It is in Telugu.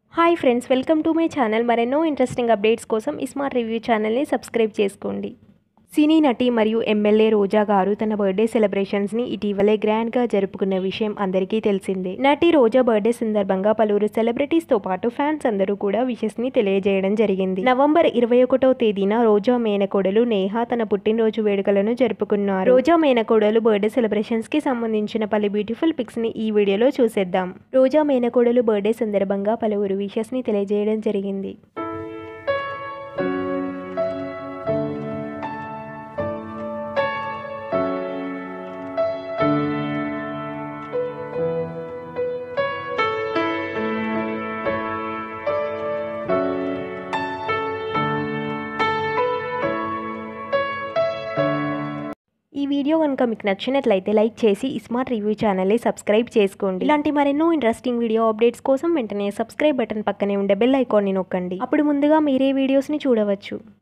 hi friends welcome to my channel మరెన్నో ఇంట్రెస్టింగ్ అప్డేట్స్ కోసం స్మార్ట్ రివ్యూ ఛానల్ని సబ్స్క్రైబ్ చేసుకోండి సినీ నటి మరియు ఎమ్మెల్యే రోజా గారు తన బర్త్డే సెలబ్రేషన్స్ని ఇటీవలే గ్రాండ్గా జరుపుకున్న విషయం అందరికీ తెలిసిందే నటి రోజా బర్త్డే సందర్భంగా పలువురు సెలబ్రిటీస్తో పాటు ఫ్యాన్స్ అందరూ కూడా విషెస్ని తెలియజేయడం జరిగింది నవంబర్ ఇరవై ఒకటో తేదీన రోజా మేనకోడలు నేహ తన పుట్టినరోజు వేడుకలను జరుపుకున్నారు రోజా మేనకోడలు బర్త్డే సెలబ్రేషన్స్ కి సంబంధించిన పలు బ్యూటిఫుల్ పిక్స్ ని ఈ వీడియోలో చూసేద్దాం రోజా మేనకోడలు బర్త్డే సందర్భంగా పలువురు విషెస్ ని తెలియజేయడం జరిగింది ఈ వీడియో కనుక మీకు నచ్చినట్లయితే లైక్ చేసి స్మార్ట్ రివ్యూ ఛానల్ని సబ్స్క్రైబ్ చేసుకోండి ఇలాంటి మరెన్నో ఇంట్రెస్టింగ్ వీడియో అప్డేట్స్ కోసం వెంటనే సబ్స్క్రైబ్ బటన్ పక్కనే ఉండే బెల్ ఐకాన్ని నొక్కండి అప్పుడు ముందుగా మీరే వీడియోస్ని చూడవచ్చు